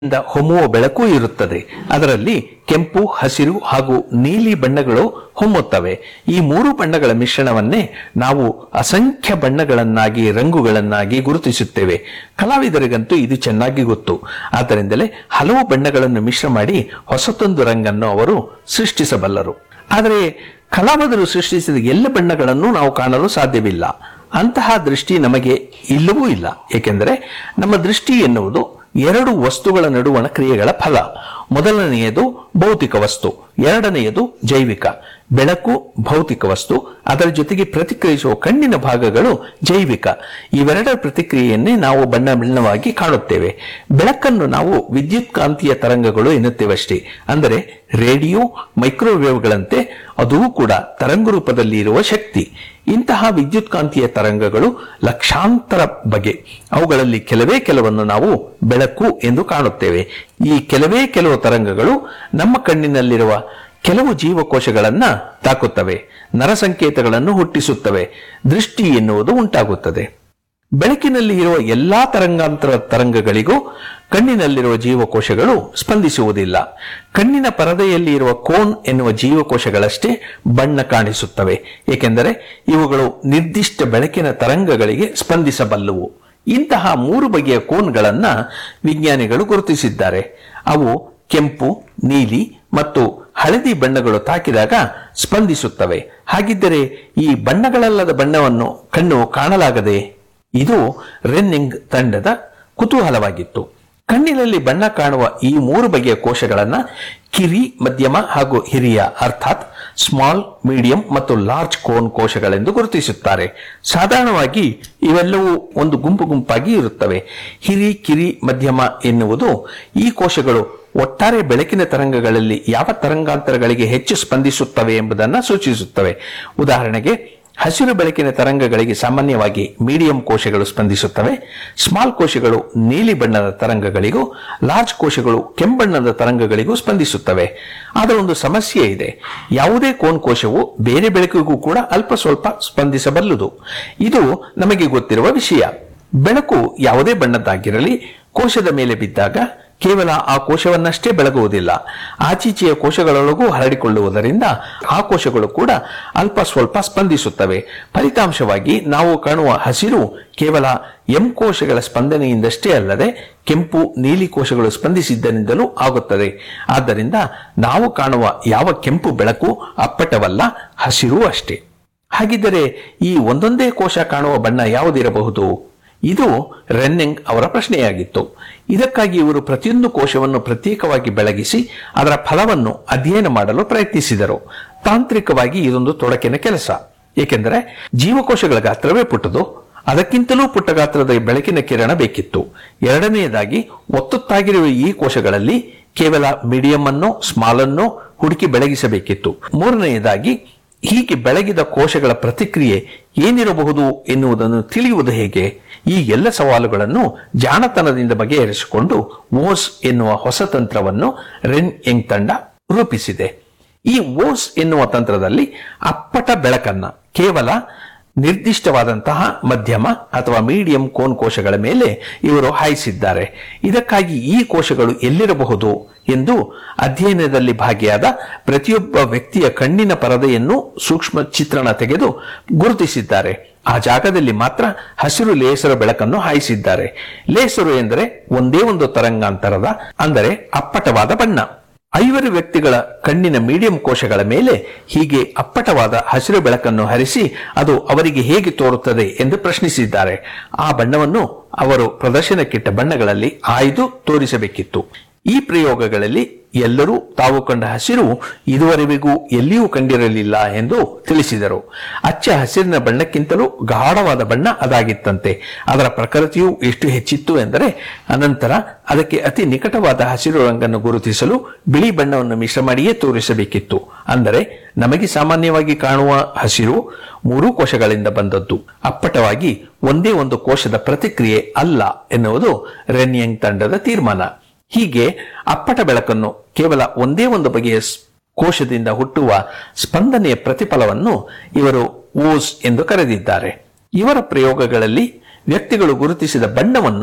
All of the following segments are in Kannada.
ಇಂದ ಹೊಮ್ಮುವ ಬೆಳಕು ಇರುತ್ತದೆ ಅದರಲ್ಲಿ ಕೆಂಪು ಹಸಿರು ಹಾಗೂ ನೀಲಿ ಬಣ್ಣಗಳು ಹೊಮ್ಮುತ್ತವೆ ಈ ಮೂರು ಬಣ್ಣಗಳ ಮಿಶ್ರಣವನ್ನೇ ನಾವು ಅಸಂಖ್ಯ ಬಣ್ಣಗಳನ್ನಾಗಿ ರಂಗುಗಳನ್ನಾಗಿ ಗುರುತಿಸುತ್ತೇವೆ ಕಲಾವಿದರಿಗಂತೂ ಇದು ಚೆನ್ನಾಗಿ ಗೊತ್ತು ಆದ್ದರಿಂದಲೇ ಹಲವು ಬಣ್ಣಗಳನ್ನು ಮಿಶ್ರ ಮಾಡಿ ಹೊಸತೊಂದು ರಂಗನ್ನು ಅವರು ಸೃಷ್ಟಿಸಬಲ್ಲರು ಆದರೆ ಕಲಾವಿದರು ಸೃಷ್ಟಿಸಿದ ಎಲ್ಲ ಬಣ್ಣಗಳನ್ನು ನಾವು ಕಾಣಲು ಸಾಧ್ಯವಿಲ್ಲ ಅಂತಹ ದೃಷ್ಟಿ ನಮಗೆ ಇಲ್ಲವೂ ಇಲ್ಲ ಏಕೆಂದರೆ ನಮ್ಮ ದೃಷ್ಟಿ ಎನ್ನುವುದು ಎರಡು ವಸ್ತುಗಳ ನಡುವಣ ಕ್ರಿಯೆಗಳ ಫಲ ಮೊದಲನೆಯದು ಭೌತಿಕ ವಸ್ತು ಎರಡನೆಯದು ಜೈವಿಕ ಬೆಳಕು ಭೌತಿಕ ವಸ್ತು ಅದರ ಜೊತೆಗೆ ಪ್ರತಿಕ್ರಿಯಿಸುವ ಕಣ್ಣಿನ ಭಾಗಗಳು ಜೈವಿಕ ಇವೆರಡರ ಪ್ರತಿಕ್ರಿಯೆಯನ್ನೇ ನಾವು ಬಣ್ಣ ಬಣ್ಣವಾಗಿ ಕಾಣುತ್ತೇವೆ ಬೆಳಕನ್ನು ನಾವು ವಿದ್ಯುತ್ ಕಾಂತೀಯ ತರಂಗಗಳು ಎನ್ನುತ್ತೇವಷ್ಟೇ ಅಂದರೆ ರೇಡಿಯೋ ಮೈಕ್ರೋವೇವ್ಗಳಂತೆ ಅದೂ ಕೂಡ ತರಂಗ ರೂಪದಲ್ಲಿ ಇರುವ ಶಕ್ತಿ ಇಂತಹ ವಿದ್ಯುತ್ ಕಾಂತೀಯ ತರಂಗಗಳು ಲಕ್ಷಾಂತರ ಬಗೆ ಅವುಗಳಲ್ಲಿ ಕೆಲವೇ ಕೆಲವನ್ನು ನಾವು ಬೆಳಕು ಎಂದು ಕಾಣುತ್ತೇವೆ ಈ ಕೆಲವೇ ಕೆಲವು ತರಂಗಗಳು ನಮ್ಮ ಕಣ್ಣಿನಲ್ಲಿರುವ ಕೆಲವು ಜೀವಕೋಶಗಳನ್ನ ತಾಕುತ್ತವೆ ನರಸಂಕೇತಗಳನ್ನು ಹುಟ್ಟಿಸುತ್ತವೆ ದೃಷ್ಟಿ ಎನ್ನುವುದು ಉಂಟಾಗುತ್ತದೆ ಬೆಳಕಿನಲ್ಲಿ ಇರುವ ಎಲ್ಲಾ ತರಂಗಾಂತರ ತರಂಗಗಳಿಗೂ ಕಣ್ಣಿನಲ್ಲಿರುವ ಜೀವಕೋಶಗಳು ಸ್ಪಂದಿಸುವುದಿಲ್ಲ ಕಣ್ಣಿನ ಪರದೆಯಲ್ಲಿ ಇರುವ ಕೋನ್ ಎನ್ನುವ ಜೀವಕೋಶಗಳಷ್ಟೇ ಬಣ್ಣ ಕಾಣಿಸುತ್ತವೆ ಏಕೆಂದರೆ ಇವುಗಳು ನಿರ್ದಿಷ್ಟ ಬೆಳಕಿನ ತರಂಗಗಳಿಗೆ ಸ್ಪಂದಿಸಬಲ್ಲವು ಇಂತಹ ಮೂರು ಬಗೆಯ ಕೋನ್ಗಳನ್ನ ವಿಜ್ಞಾನಿಗಳು ಗುರುತಿಸಿದ್ದಾರೆ ಅವು ಕೆಂಪು ನೀಲಿ ಮತ್ತು ಹಳದಿ ಬಣ್ಣಗಳು ತಾಕಿದಾಗ ಸ್ಪಂದಿಸುತ್ತವೆ ಹಾಗಿದ್ದರೆ ಈ ಬಣ್ಣಗಳಲ್ಲದ ಬಣ್ಣವನ್ನು ಕಣ್ಣು ಕಾಣಲಾಗದೆ ಇದು ರೆನ್ನಿಂಗ್ ತಂಡದ ಕುತೂಹಲವಾಗಿತ್ತು ಕಣ್ಣಿನಲ್ಲಿ ಬಣ್ಣ ಕಾಣುವ ಈ ಮೂರು ಬಗೆಯ ಕೋಶಗಳನ್ನ ಕಿರಿ ಮಧ್ಯಮ ಹಾಗೂ ಹಿರಿಯ ಅರ್ಥಾತ್ ಸ್ಮಾಲ್ ಮೀಡಿಯಂ ಮತ್ತು ಲಾರ್ಜ್ ಕೋನ್ ಕೋಶಗಳೆಂದು ಗುರುತಿಸುತ್ತಾರೆ ಸಾಧಾರಣವಾಗಿ ಇವೆಲ್ಲವೂ ಒಂದು ಗುಂಪು ಗುಂಪಾಗಿ ಇರುತ್ತವೆ ಹಿರಿ ಕಿರಿ ಮಧ್ಯಮ ಎನ್ನುವುದು ಈ ಕೋಶಗಳು ಒಟ್ಟಾರೆ ಬೆಳಕಿನ ತರಂಗಗಳಲ್ಲಿ ಯಾವ ತರಂಗಾಂತರಗಳಿಗೆ ಹೆಚ್ಚು ಸ್ಪಂದಿಸುತ್ತವೆ ಎಂಬುದನ್ನು ಸೂಚಿಸುತ್ತವೆ ಉದಾಹರಣೆಗೆ ಹಸಿರು ಬೆಳಕಿನ ತರಂಗಗಳಿಗೆ ಸಾಮಾನ್ಯವಾಗಿ ಮೀಡಿಯಂ ಕೋಶಗಳು ಸ್ಪಂದಿಸುತ್ತವೆ ಸ್ಮಾಲ್ ಕೋಶಗಳು ನೀಲಿ ಬಣ್ಣದ ತರಂಗಗಳಿಗೂ ಲಾರ್ಜ್ ಕೋಶಗಳು ಕೆಂಬಣ್ಣದ ತರಂಗಗಳಿಗೂ ಸ್ಪಂದಿಸುತ್ತವೆ ಆದರೆ ಒಂದು ಸಮಸ್ಯೆ ಇದೆ ಯಾವುದೇ ಕೋನ್ ಕೋಶವು ಬೇರೆ ಬೆಳಕಿಗೂ ಕೂಡ ಅಲ್ಪ ಸ್ವಲ್ಪ ಸ್ಪಂದಿಸಬಲ್ಲದು ಇದು ನಮಗೆ ಗೊತ್ತಿರುವ ವಿಷಯ ಬೆಳಕು ಯಾವುದೇ ಬಣ್ಣದ್ದಾಗಿರಲಿ ಕೋಶದ ಮೇಲೆ ಬಿದ್ದಾಗ ಕೇವಲ ಆ ಕೋಶವನ್ನಷ್ಟೇ ಬೆಳಗುವುದಿಲ್ಲ ಆಚೀಚೆಯ ಕೋಶಗಳೊಳಗೂ ಹರಡಿಕೊಳ್ಳುವುದರಿಂದ ಆ ಕೋಶಗಳು ಕೂಡ ಅಲ್ಪ ಸ್ವಲ್ಪ ಸ್ಪಂದಿಸುತ್ತವೆ ಫಲಿತಾಂಶವಾಗಿ ನಾವು ಕಾಣುವ ಹಸಿರು ಕೇವಲ ಎಂ ಕೋಶಗಳ ಸ್ಪಂದನೆಯಿಂದಷ್ಟೇ ಅಲ್ಲದೆ ಕೆಂಪು ನೀಲಿ ಕೋಶಗಳು ಸ್ಪಂದಿಸಿದ್ದರಿಂದಲೂ ಆಗುತ್ತದೆ ಆದ್ದರಿಂದ ನಾವು ಕಾಣುವ ಯಾವ ಕೆಂಪು ಬೆಳಕು ಅಪ್ಪಟವಲ್ಲ ಹಸಿರು ಅಷ್ಟೇ ಹಾಗಿದ್ದರೆ ಈ ಒಂದೊಂದೇ ಕೋಶ ಕಾಣುವ ಬಣ್ಣ ಯಾವುದಿರಬಹುದು ಇದು ರೆನ್ನಿಂಗ್ ಅವರ ಪ್ರಶ್ನೆಯಾಗಿತ್ತು ಇದಕ್ಕಾಗಿ ಇವರು ಪ್ರತಿಯೊಂದು ಕೋಶವನ್ನು ಪ್ರತ್ಯೇಕವಾಗಿ ಬೆಳಗಿಸಿ ಅದರ ಫಲವನ್ನು ಅಧ್ಯಯನ ಮಾಡಲು ಪ್ರಯತ್ನಿಸಿದರು ತಾಂತ್ರಿಕವಾಗಿ ಇದೊಂದು ತೊಡಕಿನ ಕೆಲಸ ಏಕೆಂದರೆ ಜೀವಕೋಶಗಳ ಗಾತ್ರವೇ ಪುಟ್ಟದು ಅದಕ್ಕಿಂತಲೂ ಪುಟ್ಟ ಗಾತ್ರದ ಬೆಳಕಿನ ಕಿರಣ ಬೇಕಿತ್ತು ಎರಡನೆಯದಾಗಿ ಒತ್ತೊತ್ತಾಗಿರುವ ಈ ಕೋಶಗಳಲ್ಲಿ ಕೇವಲ ಮೀಡಿಯಂ ಅನ್ನು ಸ್ಮಾಲ್ ಅನ್ನು ಹುಡುಕಿ ಬೆಳಗಿಸಬೇಕಿತ್ತು ಮೂರನೆಯದಾಗಿ ಹೀಗೆ ಬೆಳಗಿದ ಕೋಶಗಳ ಪ್ರತಿಕ್ರಿಯೆ ಏನಿರಬಹುದು ಎನ್ನುವುದನ್ನು ತಿಳಿಯುವುದು ಹೇಗೆ ಈ ಎಲ್ಲ ಸವಾಲುಗಳನ್ನು ಜಾಣತನದಿಂದ ಬಗೆಹರಿಸಿಕೊಂಡು ಓಸ್ ಎನ್ನುವ ಹೊಸ ತಂತ್ರವನ್ನು ರೆನ್ ಎಂಗ್ ತಂಡ ರೂಪಿಸಿದೆ ಈ ಓಸ್ ಎನ್ನುವ ತಂತ್ರದಲ್ಲಿ ಅಪ್ಪಟ ಬೆಳಕನ್ನ ಕೇವಲ ನಿರ್ದಿಷ್ಟವಾದಂತಹ ಮಧ್ಯಮ ಅಥವಾ ಮೀಡಿಯಂ ಕೋನ್ ಕೋಶಗಳ ಮೇಲೆ ಇವರು ಹಾಯಿಸಿದ್ದಾರೆ ಇದಕ್ಕಾಗಿ ಈ ಕೋಶಗಳು ಎಲ್ಲಿರಬಹುದು ಎಂದು ಅಧ್ಯಯನದಲ್ಲಿ ಭಾಗಿಯಾದ ಪ್ರತಿಯೊಬ್ಬ ವ್ಯಕ್ತಿಯ ಕಣ್ಣಿನ ಪರದೆಯನ್ನು ಸೂಕ್ಷ್ಮ ಚಿತ್ರಣ ತೆಗೆದು ಗುರುತಿಸಿದ್ದಾರೆ ಆ ಜಾಗದಲ್ಲಿ ಮಾತ್ರ ಹಸಿರು ಲೇಸರ ಬೆಳಕನ್ನು ಹಾಯಿಸಿದ್ದಾರೆ ಲೇಸರು ಎಂದರೆ ಒಂದೇ ಒಂದು ತರಂಗಾಂತರದ ಅಂದರೆ ಅಪ್ಪಟವಾದ ಬಣ್ಣ ಐವರು ವ್ಯಕ್ತಿಗಳ ಕಣ್ಣಿನ ಮೀಡಿಯಂ ಕೋಶಗಳ ಮೇಲೆ ಹೀಗೆ ಅಪ್ಪಟವಾದ ಹಸಿರು ಬೆಳಕನ್ನು ಹರಿಸಿ ಅದು ಅವರಿಗೆ ಹೇಗೆ ತೋರುತ್ತದೆ ಎಂದು ಪ್ರಶ್ನಿಸಿದ್ದಾರೆ ಆ ಬಣ್ಣವನ್ನು ಅವರು ಪ್ರದರ್ಶನಕ್ಕಿಟ್ಟ ಬಣ್ಣಗಳಲ್ಲಿ ಆಯ್ದು ತೋರಿಸಬೇಕಿತ್ತು ಈ ಪ್ರಯೋಗಗಳಲ್ಲಿ ಎಲ್ಲರೂ ತಾವು ಕಂಡ ಹಸಿರು ಇದುವರೆವಿಗೂ ಎಲ್ಲಿಯೂ ಕಂಡಿರಲಿಲ್ಲ ಎಂದು ತಿಳಿಸಿದರು ಅಚ್ಚ ಹಸಿರಿನ ಬಣ್ಣಕ್ಕಿಂತಲೂ ಗಾಢವಾದ ಬಣ್ಣ ಅದಾಗಿತ್ತಂತೆ ಅದರ ಪ್ರಕೃತಿಯು ಎಷ್ಟು ಹೆಚ್ಚಿತ್ತು ಎಂದರೆ ಅನಂತರ ಅದಕ್ಕೆ ಅತಿ ನಿಕಟವಾದ ಹಸಿರು ರಂಗನ್ನು ಗುರುತಿಸಲು ಬಿಳಿ ಬಣ್ಣವನ್ನು ಮಿಶ್ರ ಮಾಡಿಯೇ ತೋರಿಸಬೇಕಿತ್ತು ಅಂದರೆ ನಮಗೆ ಸಾಮಾನ್ಯವಾಗಿ ಕಾಣುವ ಹಸಿರು ಮೂರೂ ಕೋಶಗಳಿಂದ ಬಂದದ್ದು ಅಪ್ಪಟವಾಗಿ ಒಂದೇ ಒಂದು ಕೋಶದ ಪ್ರತಿಕ್ರಿಯೆ ಅಲ್ಲ ಎನ್ನುವುದು ರೆನ್ಯಂಗ್ ತಂಡದ ತೀರ್ಮಾನ ಹೀಗೆ ಅಪ್ಪಟ ಬೆಳಕನ್ನು ಕೇವಲ ಒಂದೇ ಒಂದು ಬಗೆಯ ಸ್- ಕೋಶದಿಂದ ಹುಟ್ಟುವ ಸ್ಪಂದನೆಯ ಪ್ರತಿಫಲವನ್ನು ಇವರು ಓಸ್ ಎಂದು ಕರೆದಿದ್ದಾರೆ ಇವರ ಪ್ರಯೋಗಗಳಲ್ಲಿ ವ್ಯಕ್ತಿಗಳು ಗುರುತಿಸಿದ ಬಣ್ಣವನ್ನು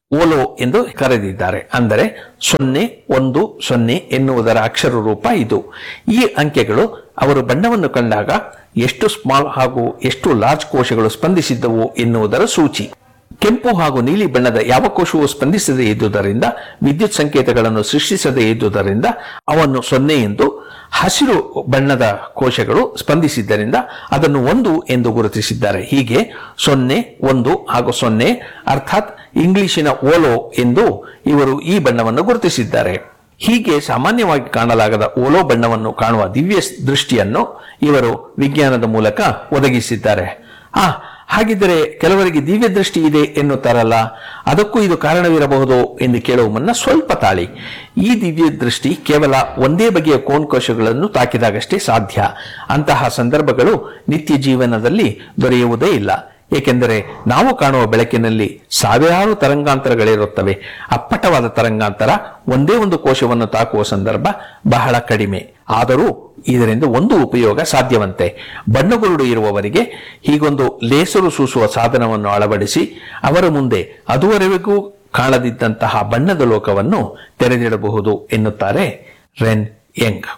ಓಲೋ ಎಂದು ಕರೆದಿದ್ದಾರೆ ಅಂದರೆ ಸೊನ್ನೆ ಒಂದು ಸೊನ್ನೆ ಎನ್ನುವುದರ ಅಕ್ಷರ ರೂಪ ಇದು ಈ ಅಂಕೆಗಳು ಅವರು ಬಣ್ಣವನ್ನು ಕಂಡಾಗ ಎಷ್ಟು ಸ್ಮಾಲ್ ಹಾಗೂ ಎಷ್ಟು ಲಾರ್ಜ್ ಕೋಶಗಳು ಸ್ಪಂದಿಸಿದ್ದವು ಎನ್ನುವುದರ ಸೂಚಿ ಕೆಂಪು ಹಾಗೂ ನೀಲಿ ಬಣ್ಣದ ಯಾವ ಕೋಶವು ಸ್ಪಂದಿಸದೇ ಇದ್ದುದರಿಂದ ವಿದ್ಯುತ್ ಸಂಕೇತಗಳನ್ನು ಸೃಷ್ಟಿಸದೇ ಇದ್ದುದರಿಂದ ಅವನ್ನು ಸೊನ್ನೆ ಎಂದು ಹಸಿರು ಬಣ್ಣದ ಕೋಶಗಳು ಸ್ಪಂದಿಸಿದ್ದರಿಂದ ಅದನ್ನು ಒಂದು ಎಂದು ಗುರುತಿಸಿದ್ದಾರೆ ಹೀಗೆ ಸೊನ್ನೆ ಒಂದು ಹಾಗೂ ಸೊನ್ನೆ ಅರ್ಥಾತ್ ಇಂಗ್ಲಿಶಿನ ಓಲೋ ಎಂದು ಇವರು ಈ ಬಣ್ಣವನ್ನು ಗುರುತಿಸಿದ್ದಾರೆ ಹೀಗೆ ಸಾಮಾನ್ಯವಾಗಿ ಕಾಣಲಾಗದ ಓಲೋ ಬಣ್ಣವನ್ನು ಕಾಣುವ ದಿವ್ಯ ದೃಷ್ಟಿಯನ್ನು ಇವರು ವಿಜ್ಞಾನದ ಮೂಲಕ ಒದಗಿಸಿದ್ದಾರೆ ಆ ಹಾಗಿದ್ದರೆ ಕೆಲವರಿಗೆ ದಿವ್ಯ ದೃಷ್ಟಿ ಇದೆ ಎನ್ನುತ್ತಾರಲ್ಲ ಅದಕ್ಕೂ ಇದು ಕಾರಣವಿರಬಹುದು ಎಂದು ಕೇಳುವ ಮುನ್ನ ಸ್ವಲ್ಪ ತಾಳಿ ಈ ದಿವ್ಯ ದೃಷ್ಟಿ ಕೇವಲ ಒಂದೇ ಬಗೆಯ ಕೋಶಗಳನ್ನು ತಾಕಿದಾಗಷ್ಟೇ ಸಾಧ್ಯ ಅಂತಹ ಸಂದರ್ಭಗಳು ನಿತ್ಯ ಜೀವನದಲ್ಲಿ ದೊರೆಯುವುದೇ ಇಲ್ಲ ಏಕೆಂದರೆ ನಾವು ಕಾಣುವ ಬೆಳಕಿನಲ್ಲಿ ಸಾವಿರಾರು ತರಂಗಾಂತರಗಳಿರುತ್ತವೆ ಅಪ್ಪಟವಾದ ತರಂಗಾಂತರ ಒಂದೇ ಒಂದು ಕೋಶವನ್ನು ತಾಕುವ ಸಂದರ್ಭ ಬಹಳ ಕಡಿಮೆ ಆದರೂ ಇದರಿಂದ ಒಂದು ಉಪಯೋಗ ಸಾಧ್ಯವಂತೆ ಬಣ್ಣಗುರುಡು ಇರುವವರಿಗೆ ಹೀಗೊಂದು ಲೇಸರು ಸೂಸುವ ಸಾಧನವನ್ನು ಅಳವಡಿಸಿ ಅವರ ಮುಂದೆ ಅದುವರೆಗೂ ಕಾಣದಿದ್ದಂತಹ ಬಣ್ಣದ ಲೋಕವನ್ನು ತೆರೆದಿಡಬಹುದು ಎನ್ನುತ್ತಾರೆ ರೆನ್ ಯಂಗ್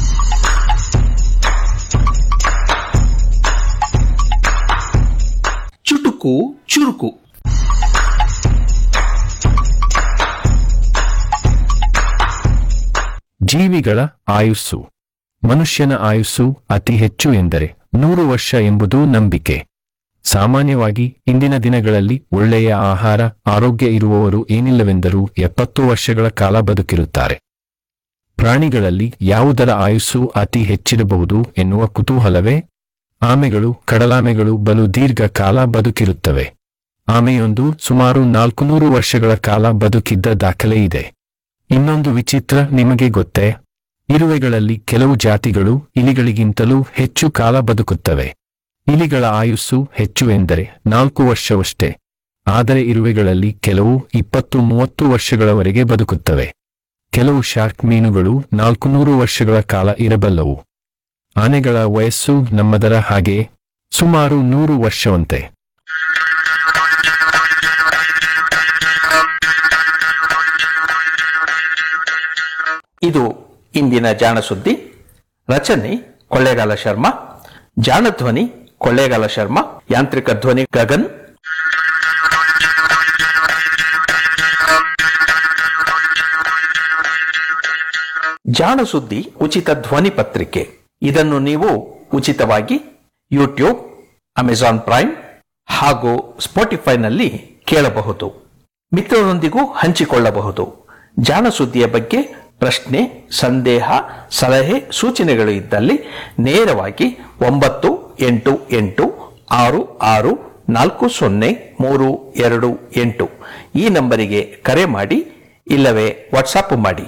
ಚುಟುಕು ಚುರುಕು ಜೀವಿಗಳ ಆಯುಸ್ಸು ಮನುಷ್ಯನ ಆಯುಸ್ಸು ಅತಿ ಹೆಚ್ಚು ಎಂದರೆ ನೂರು ವರ್ಷ ಎಂಬುದು ನಂಬಿಕೆ ಸಾಮಾನ್ಯವಾಗಿ ಇಂದಿನ ದಿನಗಳಲ್ಲಿ ಒಳ್ಳೆಯ ಆಹಾರ ಆರೋಗ್ಯ ಇರುವವರು ಏನಿಲ್ಲವೆಂದರೂ ಎಪ್ಪತ್ತು ವರ್ಷಗಳ ಕಾಲ ಬದುಕಿರುತ್ತಾರೆ ಪ್ರಾಣಿಗಳಲ್ಲಿ ಯಾವುದರ ಆಯುಸ್ಸು ಅತಿ ಹೆಚ್ಚಿರಬಹುದು ಎನ್ನುವ ಕುತೂಹಲವೇ ಆಮೆಗಳು ಕಡಲಾಮೆಗಳು ಬಲು ದೀರ್ಘ ಕಾಲ ಬದುಕಿರುತ್ತವೆ ಆಮೆಯೊಂದು ಸುಮಾರು ನಾಲ್ಕುನೂರು ವರ್ಷಗಳ ಕಾಲ ಬದುಕಿದ್ದ ದಾಖಲೆ ಇದೆ ಇನ್ನೊಂದು ವಿಚಿತ್ರ ನಿಮಗೆ ಗೊತ್ತೇ ಇರುವೆಗಳಲ್ಲಿ ಕೆಲವು ಜಾತಿಗಳು ಇಲಿಗಳಿಗಿಂತಲೂ ಹೆಚ್ಚು ಕಾಲ ಬದುಕುತ್ತವೆ ಇಲಿಗಳ ಆಯುಸ್ಸು ಹೆಚ್ಚು ಎಂದರೆ ನಾಲ್ಕು ವರ್ಷವಷ್ಟೇ ಆದರೆ ಇರುವೆಗಳಲ್ಲಿ ಕೆಲವು ಇಪ್ಪತ್ತು ಮೂವತ್ತು ವರ್ಷಗಳವರೆಗೆ ಬದುಕುತ್ತವೆ ಕೆಲವು ಶಾರ್ಕ್ ಮೀನುಗಳು ನಾಲ್ಕುನೂರು ವರ್ಷಗಳ ಕಾಲ ಇರಬಲ್ಲವು ಆನೆಗಳ ವಯಸ್ಸು ನಮ್ಮದರ ಹಾಗೆ ಸುಮಾರು ನೂರು ವರ್ಷವಂತೆ ಇದು ಇಂದಿನ ಜಾಣ ಸುದ್ದಿ ರಚನೆ ಕೊಳ್ಳೇಗಾಲ ಶರ್ಮಾ ಜಾಣ ಧ್ವನಿ ಕೊಳ್ಳೇಗಾಲ ಶರ್ಮಾ ಯಾಂತ್ರಿಕ ಧ್ವನಿ ಗಗನ್ ಜಾಣ ಸುದ್ದಿ ಉಚಿತ ಧ್ವನಿ ಪತ್ರಿಕೆ ಇದನ್ನು ನೀವು ಉಚಿತವಾಗಿ ಯೂಟ್ಯೂಬ್ ಅಮೆಜಾನ್ ಪ್ರೈಮ್ ಹಾಗೂ ಸ್ಪಾಟಿಫೈನಲ್ಲಿ ಕೇಳಬಹುದು ಮಿತ್ರರೊಂದಿಗೂ ಹಂಚಿಕೊಳ್ಳಬಹುದು ಜಾಣ ಸುದ್ದಿಯ ಬಗ್ಗೆ ಪ್ರಶ್ನೆ ಸಂದೇಹ ಸಲಹೆ ಸೂಚನೆಗಳು ಇದ್ದಲ್ಲಿ ನೇರವಾಗಿ ಒಂಬತ್ತು ಎಂಟು ಎಂಟು ಆರು ಆರು ನಾಲ್ಕು ಸೊನ್ನೆ ಮೂರು ಎರಡು ಎಂಟು ಈ ನಂಬರಿಗೆ ಕರೆ ಮಾಡಿ ಇಲ್ಲವೇ ವಾಟ್ಸಾಪ್ ಮಾಡಿ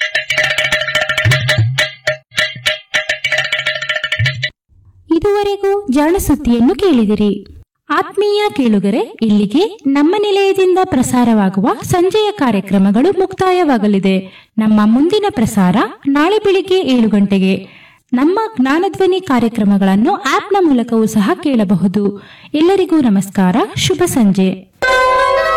ಇದುವರೆಗೂ ಜಾಣಸುದ್ದಿಯನ್ನು ಕೇಳಿದಿರಿ ಆತ್ಮೀಯ ಕೇಳುಗರೆ ಇಲ್ಲಿಗೆ ನಮ್ಮ ನಿಲಯದಿಂದ ಪ್ರಸಾರವಾಗುವ ಸಂಜೆಯ ಕಾರ್ಯಕ್ರಮಗಳು ಮುಕ್ತಾಯವಾಗಲಿದೆ ನಮ್ಮ ಮುಂದಿನ ಪ್ರಸಾರ ನಾಳೆ ಬೆಳಿಗ್ಗೆ ಏಳು ಗಂಟೆಗೆ ನಮ್ಮ ಜ್ಞಾನಧ್ವನಿ ಕಾರ್ಯಕ್ರಮಗಳನ್ನು ಆಪ್ನ ಮೂಲಕವೂ ಸಹ ಕೇಳಬಹುದು ಎಲ್ಲರಿಗೂ ನಮಸ್ಕಾರ ಶುಭ ಸಂಜೆ